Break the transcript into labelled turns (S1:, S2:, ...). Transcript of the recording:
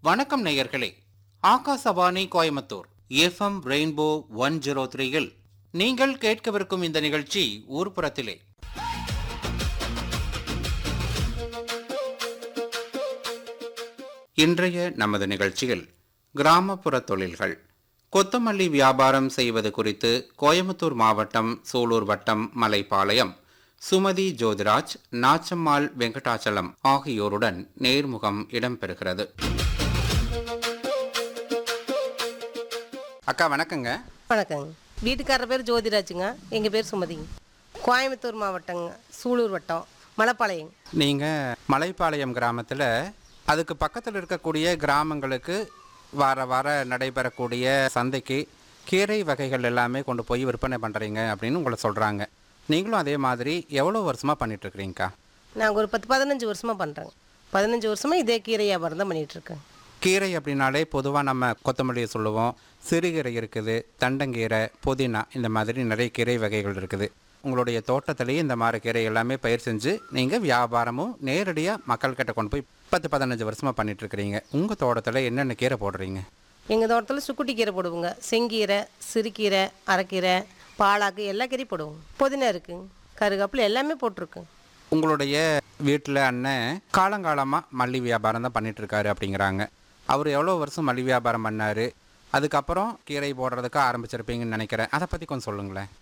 S1: வணக்கம் நேயர்களே Akashvani Coimbatore FM rainbow one zero த்ரீயில் நீங்கள் கேட்கவிருக்கும் இந்த நிகழ்ச்சி ஊர்ப்புறத்திலே இன்றைய நமது நிகழ்ச்சியில் கிராமப்புற தொழில்கள் கொத்தமல்லி வியாபாரம் செய்வது குறித்து கோயம்புத்தூர் மாவட்டம் சூலூர் வட்டம் மலைப்பாளையம் சுமதி ஜோதிராஜ் நாச்சம்மாள் வெங்கடாச்சலம் ஆகியோருடன் நேர்முகம் இடம்பெறுகிறது அக்கா வணக்கங்க
S2: வணக்கங்க வீட்டுக்காரர் பேர் ஜோதிராஜுங்க எங்கள் பேர் சுமதிங்க கோயம்புத்தூர் மாவட்டங்க சூலூர் வட்டம் மலைப்பாளையம்
S1: நீங்கள் மலைப்பாளையம் கிராமத்தில் அதுக்கு பக்கத்தில் இருக்கக்கூடிய கிராமங்களுக்கு வார வார நடைபெறக்கூடிய சந்தைக்கு கீரை வகைகள் எல்லாமே கொண்டு போய் விற்பனை பண்ணுறீங்க அப்படின்னு உங்களை சொல்கிறாங்க நீங்களும் அதே மாதிரி எவ்வளோ வருஷமாக பண்ணிகிட்ருக்கிறீங்கக்கா
S2: நாங்கள் ஒரு பத்து பதினஞ்சு வருஷமாக பண்ணுறோங்க பதினஞ்சு வருஷமாக இதே கீரை வியாபாரம் தான் பண்ணிகிட்ருக்கேன்
S1: கீரை அப்படின்னாலே பொதுவாக நம்ம கொத்தமல்லியை சொல்லுவோம் சிறுகீரை இருக்குது தண்டங்கீரை புதினா இந்த மாதிரி நிறைய கீரை வகைகள் இருக்குது உங்களுடைய தோட்டத்திலேயே இந்த மாதிரி கீரை எல்லாமே பயிர் செஞ்சு நீங்கள் வியாபாரமும் நேரடியாக மக்கள்கிட்ட கொண்டு போய் பத்து பதினஞ்சு வருஷமாக பண்ணிட்டு இருக்கிறீங்க உங்கள் தோட்டத்தில் என்னென்ன கீரை போடுறீங்க
S2: எங்கள் தோட்டத்தில் சுக்குட்டி கீரை போடுவோங்க செங்கீரை சிறுகீரை அரைக்கீரை பாலாக்கு எல்லா கீரையும் போடுவோம் புதினா இருக்குங்க கருகாப்பில் எல்லாமே போட்டிருக்குங்க
S1: உங்களுடைய வீட்டில் அண்ணன் காலங்காலமாக மல்லி வியாபாரம் தான் பண்ணிட்டு இருக்காரு அப்படிங்கிறாங்க அவர் எவ்வளோ வருஷம் மல்லி வியாபாரம் பண்ணார் அதுக்கப்புறம் கீரை போடுறதுக்கு ஆரம்பிச்சிருப்பீங்கன்னு நினைக்கிறேன் அதை பற்றி கொஞ்சம் சொல்லுங்களேன்